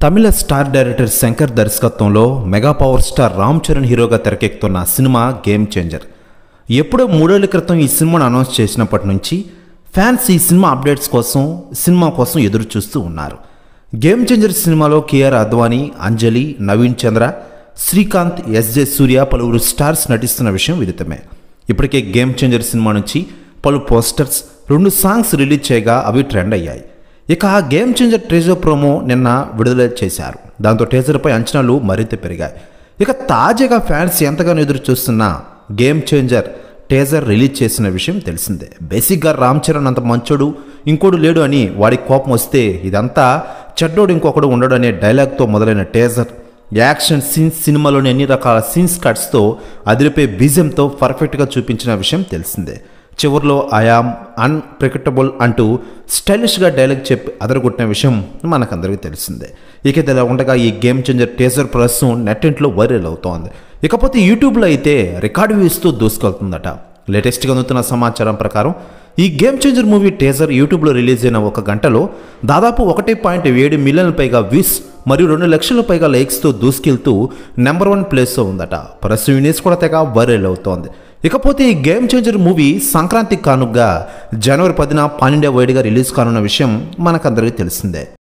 తమిళ star director Shankar దర్శకత్వంలో mega power star Ram Charan హీరోగా తెరకెక్కుతున్న సినిమా గేమ్ చేంజర్ ఎప్పుడో మూడేళ్ల క్రితం ఈ సినిమాను అనౌన్స్ చేసినప్పటి నుంచి ఫ్యాన్స్ ఈ సినిమా అప్డేట్స్ కోసం సినిమా కోసం ఎదురు చూస్తూ ఉన్నారు గేమ్ చేంజర్ సినిమాలో కేఆర్ అద్వానీ అంజలి నవీన్ చంద్ర శ్రీకాంత్ ఎస్జే సూర్య పలువురు స్టార్స్ నటిస్తున్న విషయం విదితమే ఇప్పటికే గేమ్ చేంజర్ సినిమా నుంచి పలు పోస్టర్స్ రెండు సాంగ్స్ రిలీజ్ చేయగా అవి ట్రెండ్ అయ్యాయి ఇక ఆ గేమ్ చేంజర్ ట్రేజర్ ప్రోమో నిన్న విడుదల చేశారు దాంతో టేజర్పై అంచనాలు మరింత పెరిగాయి ఇక తాజాగా ఫ్యాన్స్ ఎంతగానో ఎదురు చూస్తున్న గేమ్ చేంజర్ టేజర్ రిలీజ్ చేసిన విషయం తెలిసిందే బేసిక్గా రామ్ చరణ్ అంత మంచోడు ఇంకోడు లేడు అని వాడికి కోపం వస్తే ఇదంతా చెడ్డోడు ఇంకొకడు ఉండడు అనే డైలాగ్తో మొదలైన టేజర్ యాక్షన్ సీన్స్ సినిమాలోని అన్ని రకాల సీన్స్ కట్స్తో అదిరిపే బీజంతో పర్ఫెక్ట్గా చూపించిన విషయం తెలిసిందే చివరిలో ఐఆమ్ అన్ప్రికెటబుల్ అంటూ స్టైలిష్గా డైలాగ్ చెప్పి అదరగొట్టిన విషయం మనకందరికీ తెలిసిందే ఇక ఇలా ఉండగా ఈ గేమ్ చేంజర్ టేజర్ ప్రస్తుతం నెట్టింట్లో వైరల్ అవుతోంది ఇకపోతే యూట్యూబ్లో అయితే రికార్డు వ్యూస్తో దూసుకెళ్తుందట లేటెస్ట్గా అందుతున్న సమాచారం ప్రకారం ఈ గేమ్ చేంజర్ మూవీ టేజర్ యూట్యూబ్లో రిలీజ్ అయిన ఒక గంటలో దాదాపు ఒకటి పాయింట్ ఏడు మిలియన్ల పైగా వ్యూస్ మరియు రెండు లక్షల పైగా లైక్స్తో దూసుకెళ్తూ నెంబర్ వన్ ప్లేస్లో ఉందట ప్రస్తుతం న్యూస్ కూడా తెగ వైరల్ అవుతోంది ఇకపోతే ఈ గేమ్ చేంజర్ మూవీ సంక్రాంతి కానుగ్గా జనవరి పదిన పాన్ ఇండియా వైడ్గా రిలీజ్ కానున్న విషయం మనకందరికీ తెలిసిందే